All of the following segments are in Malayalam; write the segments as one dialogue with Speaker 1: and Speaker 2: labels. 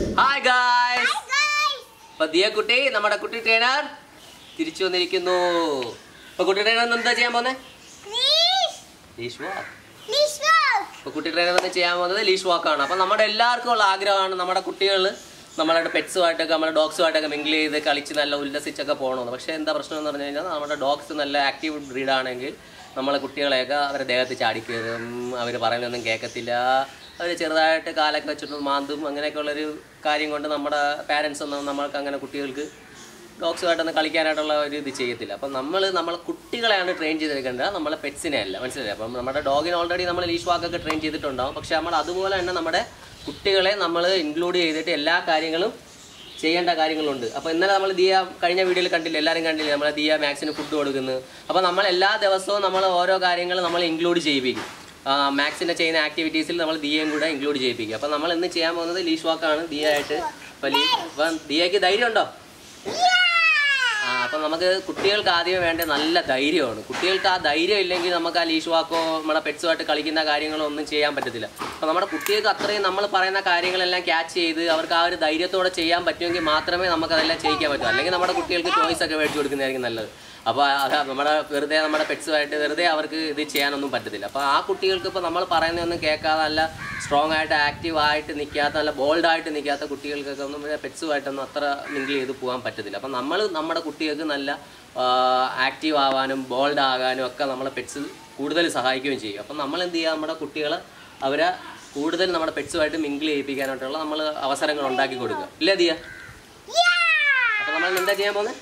Speaker 1: ഹായ് ഗായ്സ് അപ്പൊ ദിയ കുട്ടി നമ്മുടെ കുട്ടി ട്രെയിനർ തിരിച്ചു വന്നിരിക്കുന്നു അപ്പൊ കുട്ടി ട്രെയിനർ ഇന്ന് എന്താ ചെയ്യാൻ പോകുന്നത് ലീഷ് വാക്ക് അപ്പൊ കുട്ടി ട്രെയിനർ എന്ന് ചെയ്യാൻ പോകുന്നത് ലീഷ് വാക്കാണ് അപ്പൊ നമ്മുടെ എല്ലാവർക്കും ഉള്ള ആഗ്രഹമാണ് നമ്മുടെ കുട്ടികൾ നമ്മളുടെ പെറ്റ്സുമായിട്ടൊക്കെ നമ്മുടെ ഡോഗ്സുമായിട്ടൊക്കെ മിങ്കിൾ ചെയ്ത് കളിച്ച് നല്ല ഉല്ലസിച്ചൊക്കെ പോകണമെന്ന് പക്ഷേ എന്താ പ്രശ്നം എന്ന് പറഞ്ഞു കഴിഞ്ഞാൽ നമ്മുടെ ഡോഗ്സ് നല്ല ആക്റ്റീവ് ബ്രീഡാണെങ്കിൽ നമ്മളെ കുട്ടികളെയൊക്കെ അവരുടെ ദേഹത്ത് ചാടിക്കയറും അവർ പറയുന്നതൊന്നും കേൾക്കത്തില്ല അവർ ചെറുതായിട്ട് കാലൊക്കെ വെച്ചിട്ട് മാന്തും അങ്ങനെയൊക്കെ ഉള്ളൊരു കാര്യം കൊണ്ട് നമ്മുടെ പാരൻസ് ഒന്നും നമ്മൾക്ക് അങ്ങനെ കുട്ടികൾക്ക് ഡോഗ്സുമായിട്ടൊന്നും കളിക്കാനായിട്ടുള്ള ഒരു ഇത് ചെയ്യത്തില്ല അപ്പം നമ്മൾ നമ്മളെ കുട്ടികളെയാണ് ട്രെയിൻ ചെയ്തെടുക്കേണ്ടത് നമ്മളെ പെറ്റ്സിനെ അല്ല മനസ്സിലായി അപ്പം നമ്മുടെ ഡോഗിന് ഓൾറെഡി നമ്മൾ ലീഷ് വാക്കൊക്കെ ട്രെയിൻ ചെയ്തിട്ടുണ്ടാവും പക്ഷെ നമ്മൾ അതുപോലെ തന്നെ നമ്മുടെ കുട്ടികളെ നമ്മൾ ഇൻക്ലൂഡ് ചെയ്തിട്ട് എല്ലാ കാര്യങ്ങളും ചെയ്യേണ്ട കാര്യങ്ങളുണ്ട് അപ്പോൾ ഇന്നലെ നമ്മൾ ദിയ കഴിഞ്ഞ വീഡിയോയിൽ കണ്ടില്ല എല്ലാവരും കണ്ടില്ല നമ്മൾ ദിയ മാക്സിന് ഫുഡ് കൊടുക്കുന്നു അപ്പോൾ നമ്മൾ എല്ലാ ദിവസവും നമ്മൾ ഓരോ കാര്യങ്ങൾ നമ്മൾ ഇൻക്ലൂഡ് ചെയ്യിപ്പിക്കും മാക്സിൻ്റെ ചെയ്യുന്ന ആക്ടിവിറ്റീസിൽ നമ്മൾ ദിയയും കൂടെ ഇൻക്ലൂഡ് ചെയ്യിപ്പിക്കും അപ്പോൾ നമ്മൾ ഇന്ന് ചെയ്യാൻ പോകുന്നത് ലീഷ് വാക്കാണ് ദിയ ആയിട്ട് അപ്പോൾ ലീ അപ്പം ദിയയ്ക്ക് ധൈര്യം ഉണ്ടോ ആ അപ്പം നമുക്ക് കുട്ടികൾക്ക് ആദ്യമേ വേണ്ട നല്ല ധൈര്യമാണ് കുട്ടികൾക്ക് ആ ധൈര്യം ഇല്ലെങ്കിൽ നമുക്ക് ആ ലീഷ് വാക്കോ നമ്മുടെ പെറ്റ്സുമായിട്ട് കളിക്കുന്ന കാര്യങ്ങളോ ഒന്നും ചെയ്യാൻ പറ്റത്തില്ല അപ്പം നമ്മുടെ കുട്ടികൾക്ക് അത്രയും നമ്മൾ പറയുന്ന കാര്യങ്ങളെല്ലാം ക്യാച്ച് ചെയ്ത് അവർക്ക് ആ ഒരു ധൈര്യത്തോടെ ചെയ്യാൻ പറ്റുമെങ്കിൽ മാത്രമേ നമുക്ക് അതെല്ലാം ചെയ്യിക്കാൻ പറ്റൂ അല്ലെങ്കിൽ നമ്മുടെ കുട്ടികൾക്ക് ചോയ്സ് ഒക്കെ മേടിച്ചു കൊടുക്കുന്നതായിരിക്കും നല്ലത് അപ്പോൾ അത് നമ്മുടെ വെറുതെ നമ്മുടെ പെറ്റ്സുമായിട്ട് വെറുതെ അവർക്ക് ഇത് ചെയ്യാനൊന്നും പറ്റത്തില്ല അപ്പോൾ ആ കുട്ടികൾക്ക് ഇപ്പോൾ നമ്മൾ പറയുന്നതൊന്നും കേൾക്കാതെ നല്ല സ്ട്രോങ് ആയിട്ട് ആക്റ്റീവ് ആയിട്ട് നിൽക്കാത്ത നല്ല ബോൾഡ് ആയിട്ട് നിൽക്കാത്ത കുട്ടികൾക്കൊക്കെ ഒന്നും പെറ്റ്സുമായിട്ടൊന്നും അത്ര മിങ്കിൾ ചെയ്ത് പോകാൻ പറ്റത്തില്ല അപ്പം നമ്മൾ നമ്മുടെ കുട്ടികൾക്ക് നല്ല ആക്റ്റീവ് ആവാനും ബോൾഡ് ആകാനും ഒക്കെ നമ്മളെ പെറ്റ്സ് കൂടുതൽ സഹായിക്കുകയും ചെയ്യും അപ്പം നമ്മൾ എന്ത് ചെയ്യുക നമ്മുടെ കുട്ടികളെ അവരെ കൂടുതൽ നമ്മുടെ പെറ്റ്സുമായിട്ട് മിങ്കിൾ ചെയ്യിപ്പിക്കാനായിട്ടുള്ള നമ്മൾ അവസരങ്ങൾ ഉണ്ടാക്കി കൊടുക്കുക ഇല്ലേ ദിയ അപ്പം നമ്മൾ എന്താ ചെയ്യാൻ പോകുന്നത്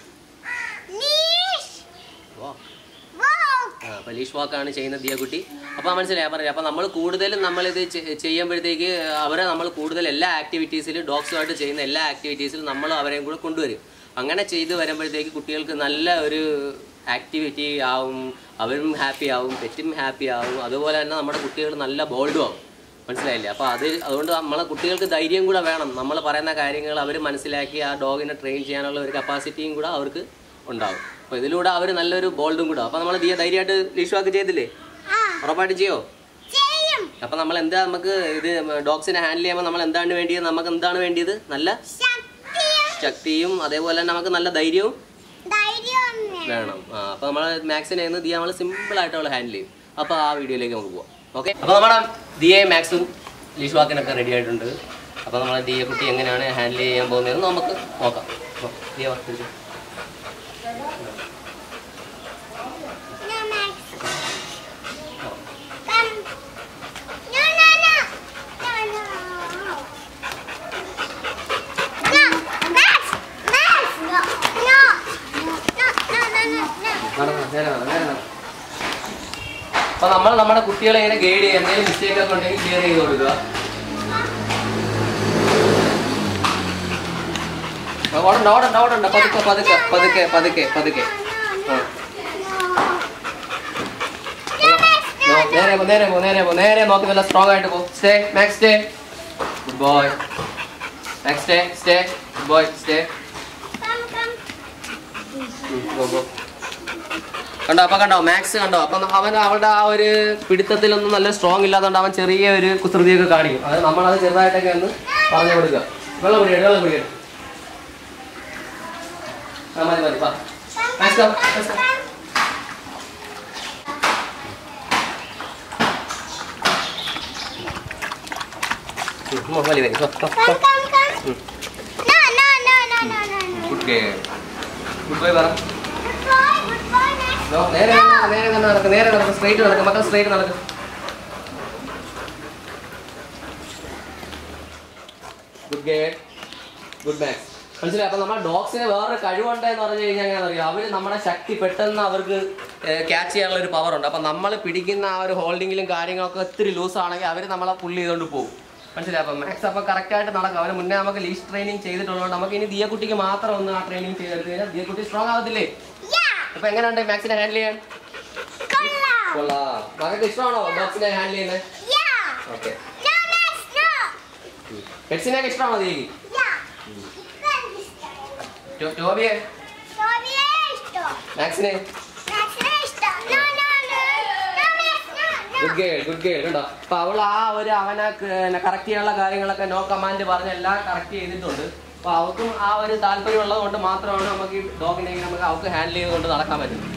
Speaker 1: ഓ ആ, അപ്പോൾ ലീഷ് വാക്കാണ് ചെയ്യുന്ന ദിയക്കുട്ടി അപ്പോൾ മനസ്സിലായി പറയാം അപ്പോൾ നമ്മൾ കൂടുതലും നമ്മളിത് ചെ- ചെയ്യുമ്പോഴത്തേക്ക് അവരെ നമ്മൾ കൂടുതൽ എല്ലാ ആക്ടിവിറ്റീസിലും ഡോഗ്സുമായിട്ട് ചെയ്യുന്ന എല്ലാ ആക്ടിവിറ്റീസിലും നമ്മൾ അവരെയും കൂടെ കൊണ്ടുവരും അങ്ങനെ ചെയ്ത് വരുമ്പോഴത്തേക്ക് കുട്ടികൾക്ക് നല്ല ഒരു ആക്ടിവിറ്റി ആവും അവരും ഹാപ്പി ആവും പെറ്റും ഹാപ്പി ആവും അതുപോലെ തന്നെ നമ്മുടെ കുട്ടികൾ നല്ല ബോൾഡും ആവും മനസ്സിലായില്ലേ അപ്പോൾ അത് അതുകൊണ്ട് നമ്മളെ കുട്ടികൾക്ക് ധൈര്യം കൂടെ വേണം നമ്മൾ പറയുന്ന കാര്യങ്ങൾ അവർ മനസ്സിലാക്കി ആ ഡോഗിനെ ട്രെയിൻ ചെയ്യാനുള്ള ഒരു കപ്പാസിറ്റിയും കൂടെ അവർക്ക് ഉണ്ടാവും അപ്പോൾ ഇതിലൂടെ അവർ നല്ലൊരു ബോൾഡും കൂടെ അപ്പോൾ നമ്മൾ ദിയ ധൈര്യമായിട്ട് ലീഷുവാക്ക് ചെയ്തില്ലേ ഉറപ്പായിട്ട് ചെയ്യോ അപ്പോൾ നമ്മൾ എന്താ നമുക്ക് ഇത് ഡോഗ്സിനെ ഹാൻഡിൽ ചെയ്യുമ്പോൾ നമ്മൾ എന്താണ് വേണ്ടിയത് നമുക്ക് എന്താണ് വേണ്ടിയത് നല്ല ശക്തിയും അതേപോലെ തന്നെ നമുക്ക് നല്ല ധൈര്യവും വേണം ആ അപ്പോൾ നമ്മൾ മാക്സിനെ ഇന്ന് ദിയ നമ്മൾ സിമ്പിളായിട്ട് അവൾ ഹാൻഡിൽ ചെയ്യും അപ്പോൾ ആ വീഡിയോയിലേക്ക് നമുക്ക് പോവാം ഓക്കെ അപ്പോൾ നമ്മുടെ ദിയയും മാക്സും ലീഷ് വാക്കിനൊക്കെ റെഡി ആയിട്ടുണ്ട് അപ്പോൾ നമ്മളെ ദിയ കുട്ടി എങ്ങനെയാണ് ഹാൻഡിൽ ചെയ്യാൻ പോകുന്നതെന്ന് നമുക്ക് നോക്കാം അപ്പോൾ ദിയ വാ തിരിച്ചു അപ്പൊ നമ്മൾ നമ്മുടെ കുട്ടികളെ ഇങ്ങനെ ഗൈഡ് ചെയ്യുക എന്തെങ്കിലും മിസ്റ്റേക്ക് ഒക്കെ ഉണ്ടെങ്കിൽ ക്ലിയർ ചെയ്ത് കൊടുക്കുക ആ, ഓടണ്ട ഓടണ്ട ഓടണ്ട പതുക്കെ പതുക്കെ പതുക്കെ പതുക്കെ പതുക്കെ ആ. നോ, നേരെ പോ നേരെ പോ നേരെ പോ നേരെ നോക്കി നല്ല സ്ട്രോങ് ആയിട്ട് പോ stay Max stay good boy Max stay stay good boy stay go go കണ്ടോ അപ്പൊ കണ്ടോ മാക്സ് കണ്ടോ അപ്പൊ അവൻ അവളുടെ ആ ഒരു പിടുത്തത്തിലൊന്നും നല്ല സ്ട്രോങ് ഇല്ലാത്തതുകൊണ്ട് അവൻ ചെറിയ ഒരു കുസൃതിയൊക്കെ കാണിക്കും അത് നമ്മളത് ചെറുതായിട്ടൊക്കെ ഒന്ന് പറഞ്ഞു കൊടുക്കുക വെള്ളം കുടിക്കട്ടെ വെള്ളം കുടിക്കട്ടെ ആ മതി മതി വാ മാക്സ് come, മാക്സ് come. ഉം, ഉം, വലി വലി ഗുഡ് ഗേ ഗുഡ് ബൈ പറ No, നേരെ നടക്ക്, നേരെ തന്നെ നടക്ക് നേരെ നടക്ക് സ്ട്രൈറ്റ് നടക്ക് മക്കൾ സ്ട്രൈറ്റ് നടക്ക് ഗുഡ് ഗേഡ് ഗുഡ് മാക്സ് മനസ്സിലായി അപ്പൊ നമ്മുടെ ഡോഗ്സിന് വേറൊരു കഴിവുണ്ട് എന്ന് പറഞ്ഞു കഴിഞ്ഞാൽ എങ്ങനെ അറിയാം അവര് നമ്മുടെ ശക്തി പെട്ടെന്ന് അവർക്ക് ക്യാച്ച് ചെയ്യാനുള്ള ഒരു പവർ ഉണ്ട് അപ്പൊ നമ്മൾ പിടിക്കുന്ന ആ ഒരു ഹോൾഡിങ്ങിലും കാര്യങ്ങളൊക്കെ ഒത്തിരി ലൂസ് ആണെങ്കിൽ അവർ നമ്മളെ പുള്ളി ചെയ്തുകൊണ്ട് പോകും മനസ്സിലായി അപ്പൊ മാക്സ് അപ്പൊ കറക്റ്റ് ആയിട്ട് നടക്കും അവന് മുന്നേ നമുക്ക് ലീസ് ട്രെയിനിങ് ചെയ്തിട്ടുള്ളതുകൊണ്ട് നമുക്ക് ഇനി ദിയക്കുട്ടിക്ക് മാത്രം ഒന്ന് ആ ട്രെയിനിങ് ചെയ്തെടുത്ത് കഴിഞ്ഞാൽ ദിയക്കുട്ടി സ്ട്രോങ് ആവത്തില്ലേ അപ്പൊ എങ്ങനെയുണ്ട് മാക്സിനെ ഹാൻഡിൽ ചെയ്യാൻ കൊള്ളാം മകൾക്ക് ഇഷ്ടമാണോ ഡോഗ്സിനെ ഹാൻഡിൽ ചെയ്യുന്നത് ഓക്കെ പെറ്റ്സിനെയൊക്കെ ഇഷ്ടമാണോ ദിയക്ക് ടോ- ടോബിയെ മാക്സിനെ ഗുഡ് ഗേൾ ഗുഡ് ഗേൾ കണ്ടോ അപ്പൊ അവൾ ആ ഒരു അവനെ കറക്റ്റ് ചെയ്യാനുള്ള കാര്യങ്ങളൊക്കെ നോ കമാൻഡ് പറഞ്ഞ് എല്ലാം കറക്റ്റ് ചെയ്തിട്ടുണ്ട് അപ്പൊ അവൾക്കും ആ ഒരു താല്പര്യം ഉള്ളത് കൊണ്ട് മാത്രമാണ് നമുക്ക് ഈ ഡോഗിനെ ഇങ്ങനെ നമുക്ക് അവൾക്ക് ഹാൻഡിൽ ചെയ്തുകൊണ്ട് നടക്കാൻ പറ്റുന്നത്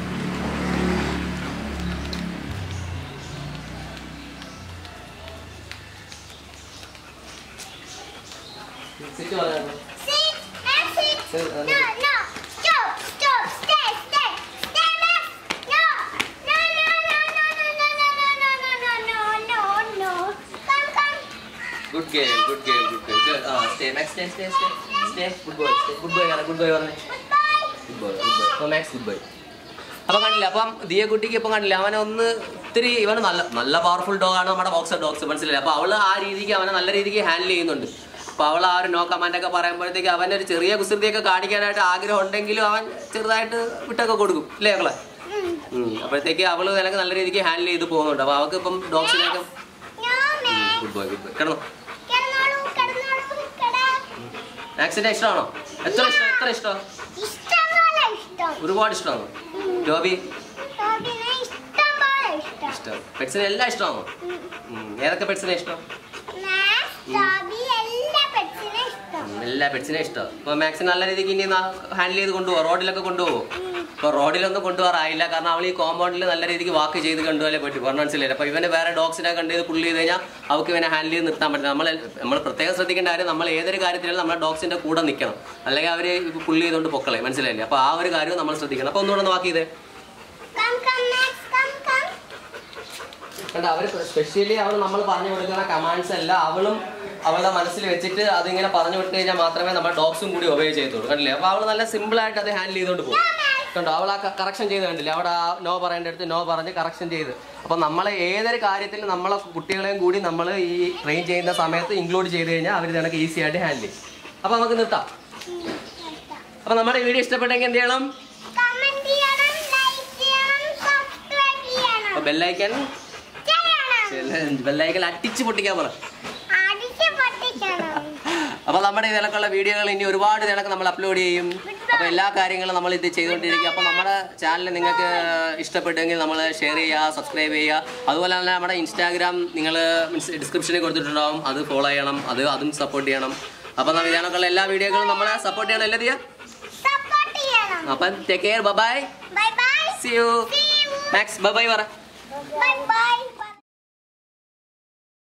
Speaker 1: സിറ്റ് പറഞ്ഞോ.
Speaker 2: Sit. Now sit.
Speaker 1: Sit, uh,
Speaker 2: No, no. Stop. Stop. Stay. Stay. Stay back. No. No, no, no, no, no, no, no, no, no, no, no, no, no. Come, come.
Speaker 1: Good girl good girl good girl ആ stay Max stay stay stay stay good boy stay good boy good boy പറഞ്ഞേ
Speaker 2: Goodbye.
Speaker 1: Good boy good boy അപ്പോൾ മാക്സ് ഗുഡ് ബോയ് അപ്പം കണ്ടില്ല അപ്പം ദിയ കുട്ടിക്ക് ഇപ്പം കണ്ടില്ല അവനെ ഒന്ന് ഇത്തിരി ഇവന് നല്ല നല്ല പവർഫുൾ ഡോഗാണ് നമ്മുടെ ബോക്സർ ഡോഗ്സ് മനസ്സിലായി അപ്പോൾ അവള് ആ രീതിക്ക് അവനെ നല്ല രീതിക്ക് ഹാൻഡിൽ ചെയ്യുന്നുണ്ട് അപ്പോൾ അവൾ ആ ഒരു നോ കമാൻഡൊക്കെ പറയുമ്പോഴത്തേക്ക് അവൻ്റെ ഒരു ചെറിയ കുസൃതിയൊക്കെ കാണിക്കാനായിട്ട് ആഗ്രഹം ഉണ്ടെങ്കിലും അവൻ ചെറുതായിട്ട് വിട്ടൊക്കെ കൊടുക്കും ഇല്ലേ അവളെ
Speaker 2: Mm.
Speaker 1: അപ്പോഴത്തേക്ക് അവള് നിനക്ക് നല്ല രീതിക്ക് ഹാൻഡിൽ ചെയ്ത് പോകുന്നുണ്ട് അപ്പോൾ അവൾക്ക് ഇപ്പം ഡോഗ്സിനെയൊക്കെ
Speaker 2: No, man.
Speaker 1: Good boy good boy കിടന്നു
Speaker 2: കിടന്നോളൂ, കിടന്നോളൂ, കിട.
Speaker 1: മാക്സിന്റെ ഇഷ്ടമാണോ എത്ര ഇഷ്ടം എത്ര ഇഷ്ടം
Speaker 2: ഇഷ്ടംപോലെ ഇഷ്ടം.
Speaker 1: ഒരുപാട് ഇഷ്ടമാണോ
Speaker 2: ഉം.
Speaker 1: ജോബി
Speaker 2: ടോബിനെ ഇഷ്ടംപോലെ ഇഷ്ടം.
Speaker 1: ഇഷ്ടം പെറ്റ്സിനെ എല്ലാം ഇഷ്ടമാണോ
Speaker 2: ഉം.
Speaker 1: ഉം. ഏതൊക്കെ പെറ്റ്സിനെ ഇഷ്ടം
Speaker 2: മാക്സ്, ടോബി എല്ലാ പെറ്റ്സിനെ ഇഷ്ടം.
Speaker 1: ഉം, എല്ലാ പെറ്റ്സിനെ ഇഷ്ടം ഇപ്പൊ മാക്സിന് നല്ല രീതിക്ക് ഇനി ഹാൻഡിൽ ചെയ്ത് കൊണ്ടുപോകും റോഡിലൊക്കെ കൊണ്ടുപോകും ഇപ്പൊ റോഡിലൊന്നും കൊണ്ടുപോകാറായില്ല കാരണം അവൾ ഈ കോമ്പൗണ്ടിൽ നല്ല രീതിക്ക് വാക്ക് ചെയ്ത് കണ്ടുപോലെ പറ്റും പറഞ്ഞ മനസ്സിലായില്ല അപ്പൊ ഇവന് വേറെ ഡോഗ്സിനെ കണ്ട് ചെയ്ത് പുള്ളി ചെയ്ത് കഴിഞ്ഞാൽ അവർക്ക് ഇവനെ ഹാൻഡിൽ ചെയ്ത് നിർത്താൻ പറ്റില്ല നമ്മൾ നമ്മൾ പ്രത്യേകം ശ്രദ്ധിക്കേണ്ട കാര്യം നമ്മൾ ഏതൊരു കാര്യത്തിലും നമ്മുടെ ഡോഗ്സിന്റെ കൂടെ നിൽക്കണം അല്ലെങ്കിൽ അവർ പുള്ളി ചെയ്തുകൊണ്ട് പൊക്കളെ മനസ്സിലായില്ലേ അപ്പൊ ആ ഒരു കാര്യം നമ്മൾ ശ്രദ്ധിക്കണം അപ്പൊ ഒന്നുകൂടെ ഒന്ന് വാക്ക് ചെയ്തേ
Speaker 2: Come, come, Max, come, come.
Speaker 1: കണ്ട അവര് സ്പെഷ്യലി അവൾ നമ്മൾ പറഞ്ഞു കൊടുക്കുന്ന കമാൻഡ്സ് എല്ലാം അവളും അവളുടെ മനസ്സിൽ വെച്ചിട്ട് അതിങ്ങനെ പറഞ്ഞു വിട്ട് കഴിഞ്ഞാൽ മാത്രമേ നമ്മുടെ ഡോഗ്സും കൂടി ഒബേ ചെയ്യത്തുള്ളൂ കണ്ടില്ലേ അപ്പൊ അവൾ നല്ല സിമ്പിൾ ആയിട്ട് അത് ഹാൻഡിൽ ചെയ്തുകൊണ്ട് പോകും കണ്ടോ അവൾ ആ കറക്ഷൻ ചെയ്ത് കണ്ടില്ലേ അവിടെ ആ നോ പറയേണ്ട അടുത്ത് നോ പറഞ്ഞ് കറക്ഷൻ ചെയ്ത് അപ്പൊ നമ്മളെ ഏതൊരു കാര്യത്തിൽ നമ്മളെ കുട്ടികളെയും കൂടി നമ്മൾ ഈ ട്രെയിൻ ചെയ്യുന്ന സമയത്ത് ഇൻക്ലൂഡ് ചെയ്ത് കഴിഞ്ഞാൽ അവർ നിനക്ക് ഈസി ആയിട്ട് ഹാൻഡിൽ ചെയ്യും അപ്പൊ നമുക്ക് നിർത്താം അപ്പൊ നമ്മുടെ വീഡിയോ ഇഷ്ടപ്പെട്ടെങ്കിൽ എന്ത് ചെയ്യണം
Speaker 2: Comment ചെയ്യണം, like ചെയ്യണം, subscribe ചെയ്യണം.
Speaker 1: അപ്പൊ ബെല്ലൈക്കൻ
Speaker 2: ചെയ്യണം.
Speaker 1: ബെല്ലൈക്കൻ അടിച്ച് പൊട്ടിക്കാൻ പറ
Speaker 2: അടിച്ച് പൊട്ടിക്കണം.
Speaker 1: അപ്പൊ നമ്മുടെ ഇതിലൊക്കെയുള്ള വീഡിയോകൾ ഇനി ഒരുപാട് ഇതിലൊക്കെ നമ്മൾ അപ്ലോഡ് ചെയ്യും അപ്പൊ എല്ലാ കാര്യങ്ങളും നമ്മൾ ഇത് ചെയ്തുകൊണ്ടിരിക്കും അപ്പൊ നമ്മുടെ ചാനൽ നിങ്ങൾക്ക് ഇഷ്ടപ്പെട്ടെങ്കിൽ നമ്മൾ ഷെയർ ചെയ്യുക സബ്സ്ക്രൈബ് ചെയ്യുക അതുപോലെ തന്നെ നമ്മുടെ ഇൻസ്റ്റാഗ്രാം നിങ്ങൾ മീൻസ് ഡിസ്ക്രിപ്ഷനിൽ കൊടുത്തിട്ടുണ്ടാവും അത് ഫോളോ ചെയ്യണം അത് അതും സപ്പോർട്ട് ചെയ്യണം അപ്പൊ നമ്മൾ ഇതിനൊക്കെയുള്ള എല്ലാ വീഡിയോകളും നമ്മളെ സപ്പോർട്ട് ചെയ്യണം അല്ലേ ദിയ
Speaker 2: Support ചെയ്യണം.
Speaker 1: അപ്പം take care bye
Speaker 2: Bye bye.
Speaker 1: See you
Speaker 2: See you.
Speaker 1: Max bye പറ
Speaker 2: Bye bye.